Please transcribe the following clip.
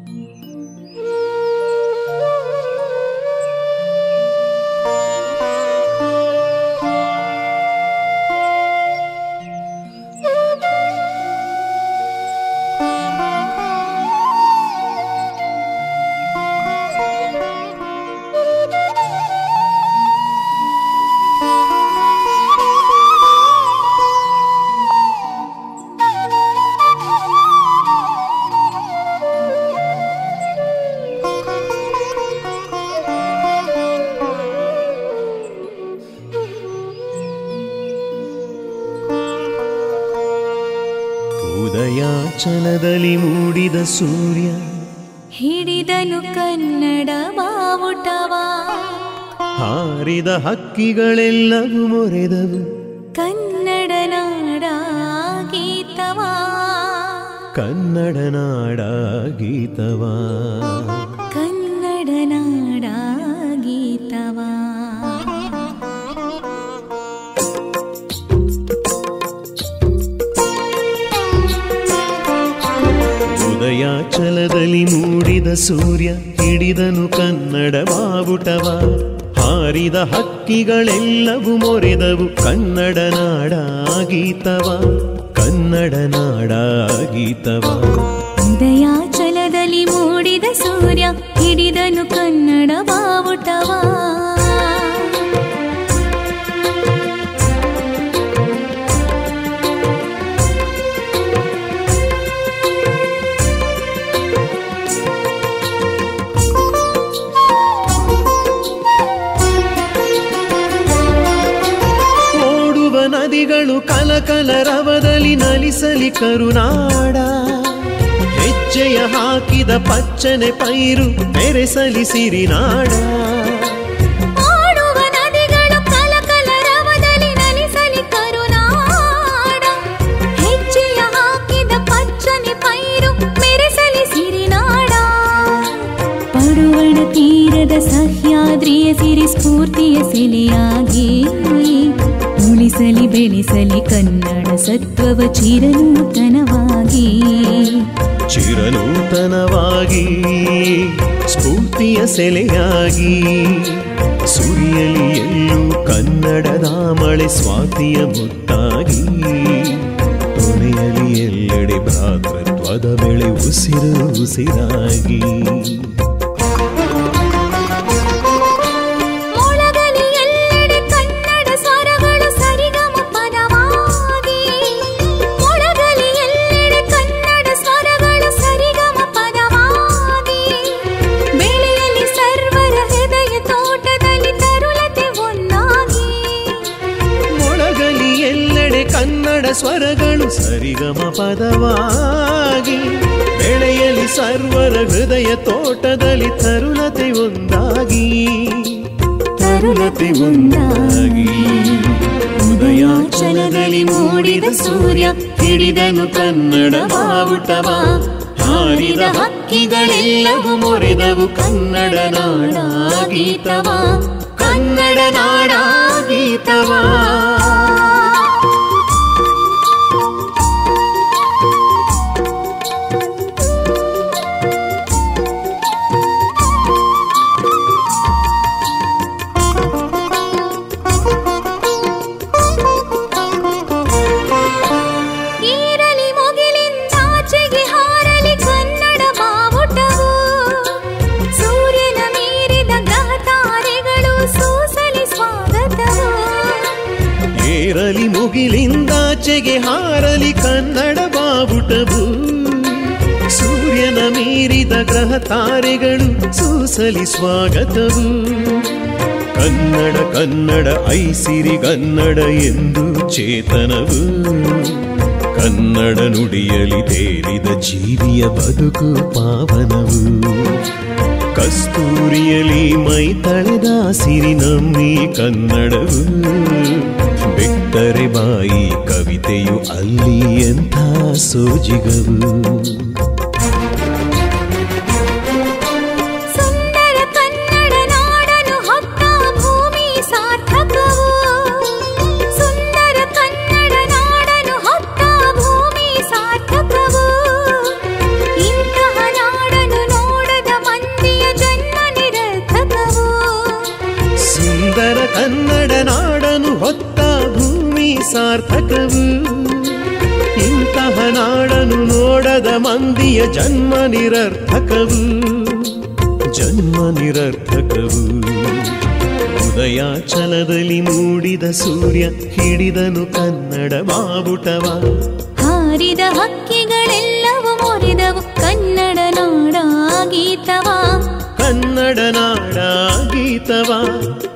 ಉದಯಾಚಲದಲ್ಲಿ ಮೂಡಿದ ಸೂರ್ಯ ಹಿಡಿದನು ಕನ್ನಡ ಬಾವುಟವ ಹಾರಿದ ಹಕ್ಕಿಗಳೆಲ್ಲವೂ ಮೊರೆದವು ಕನ್ನಡ ನಾಡ ಗೀತವ ಕನ್ನಡ ನಾಡ ಗೀತವಾ ಕನ್ನಡ ನಾಡ ಗೀತವ ಉದಯಾಚಲದಲ್ಲಿ ಮೂಡಿದ ಸೂರ್ಯ ಹಿಡಿದನು ಕನ್ನಡ ಬಾವುಟವ ಹಾರಿದ ಹಕ್ಕಿಗಳೆಲ್ಲವೂ ಮೊರೆದವು ಕನ್ನಡ ನಾಡ ಗೀತವ ಕನ್ನಡ ನಾಡ ಗೀತವ ಉದಯಾಚಲದಲ್ಲಿ ಮೂಡಿದ ಸೂರ್ಯ ಹಿಡಿದನು ಕನ್ನಡ ಬಾವುಟವ ಓಡುವ ನದಿಗಳು ಕಲಕಲ ರವದಲ್ಲಿ ನಲಿಸಲಿ ಕರುನಾಡ ಹೆಜ್ಜೆಯ ಹಾಕಿದ ಪಚ್ಚನೆ ಪೈರು ಮೆರೆಸಲಿ ಸಿರಿನಾಡ ಓಡುವ ನದಿಗಳು ಕಲಕಲ ರವದಲ್ಲಿ ನಲಿಸಲಿ ಕರುನಾಡ ಹೆಜ್ಜೆಯ ಹಾಕಿದ ಪಚ್ಚನೆ ಪೈರು ಮೆರೆಸಲಿ ಸಿರಿನಾಡ ಪಡುವಣ ತೀರದ ಸಹ್ಯಾದ್ರಿಯ ಸಿರಿ ಸ್ಫೂರ್ತಿಯ ಸೆಲೆಯಾಗಿ ಉಳಿಸಲಿ ಬೆಳೆಸಲಿ ಕನ್ನಡ ಸತ್ವವ ಚಿರನೂತನವಾಗಿ ಚಿರನೂತನವಾಗಿ ಸ್ಫೂರ್ತಿಯ ಸೆಲೆಯಾಗಿ ಸುರಿಯಲಿ ಎಲ್ಲೂ ಕನ್ನಡದ ಮಳೆ ಸ್ವಾತಿಯ ಮುತ್ತಾಗಿ ತೊನೆಯಲಿ ಎಲ್ಲೆಡೆ ಭ್ರಾತೃತ್ವದ ಬೆಳೆ ಉಸಿರು ಉಸಿರಾಗಿ ಮೊಳಗಲಿ ಎಲ್ಲೆಡೆ ಕನ್ನಡ ಸ್ವರಗಳು ಸರಿಗಮ ಪದವಾಗಿ ಮೊಳಗಲಿ ಎಲ್ಲೆಡೆ ಕನ್ನಡ ಸ್ವರಗಳು ಸರಿಗಮ ಪದವಾಗಿ ಬೆಳೆಯಲಿ ಸರ್ವರ ಹೃದಯ ತೋಟದಲ್ಲಿ ತರುಲತೆ ಒಂದಾಗಿ ಮೊಳಗಲಿ ಎಲ್ಲೆಡೆ ಕನ್ನಡ ಸ್ವರಗಳು ಸರಿಗಮ ಪದವಾಗಿ ಬೆಳೆಯಲಿ ಸರ್ವರ ಹೃದಯ ತೋಟದಲ್ಲಿ ತರುಣತೆ ಒಂದಾಗಿ ತರುಣತೆ ಒಂದಾಗಿ ಉದಯಾಚಲದಲ್ಲಿ ಮೂಡಿದ ಸೂರ್ಯ ಹಿಡಿದನು ಕನ್ನಡ ಬಾವುಟವ ಹಾರಿದ ಹಕ್ಕಿಗಳೆಲ್ಲವೂ ಮೊರೆದವು ಕನ್ನಡ ನಾಡ ಗೀತವ ಕನ್ನಡ ನಾಡ ಗೀತವಾ ಈರಲಿ ಮುಗಿಲಿಂದಾಚೆಗೆ ಹಾರಲಿ ಕನ್ನಡ ಬಾವುಟವು ಸೂರ್ಯನ ಮೀರಿದ ಗ್ರಹ ತಾರೆಗಳು ಸೂಸಲಿ ಸ್ವಾಗತವು ಏರಲಿ ಮುಗಿಲಿಂದಾಚೆಗೆ ಹಾರಲಿ ಕನ್ನಡ ಬಾವುಟವು ಸೂರ್ಯನ ಮೀರಿದ ಗ್ರಹ ತಾರೆಗಳು ಸೂಸಲಿ ಸ್ವಾಗತವು ಕನ್ನಡ ಕನ್ನಡ ಐಸಿರಿ ಕನ್ನಡ ಎಂದು ಚೇತನವು ಕನ್ನಡ ನುಡಿಯಲಿ ತೇರಿದ ಜೀವಿಯ ಬದುಕು ಪಾವನವು ಕಸ್ತೂರಿಯಲಿ ಮೈ ತಳೆದ ಸಿರಿ ನಮ್ಮಿ ಕನ್ನಡವು ಬಿಟ್ಟರೆ ಬಾಯಿ ಕವಿತೆಯು ಅಲ್ಲಿ ಎಂಥ ಸೋಜಿಗವು ಸುಂದರ ಕನ್ನಡ ನಾಡನು ಹೊತ್ತ ಭೂಮಿ ಸಾರ್ಥಕವು ಸುಂದರ ಕನ್ನಡ ನಾಡನು ಹೊತ್ತ ಭೂಮಿ ಸಾರ್ಥಕವು ಇಂತಹ ನಾಡನು ನೋಡದ ಮಂದಿಯ ಜನ್ಮ ನಿರರ್ಥಕವು ಜನ್ಮ ನಿರರ್ಥಕವು ಉದಯಾಚಲದಲ್ಲಿ ಮೂಡಿದ ಸೂರ್ಯ ಹಿಡಿದನು ಕನ್ನಡ ಬಾವುಟವ ಹಾರಿದ ಹಕ್ಕಿಗಳೆಲ್ಲವೂ ಮೊರೆದವು ಕನ್ನಡ ನಾಡ ಗೀತವ ಕನ್ನಡ ನಾಡ ಗೀತವ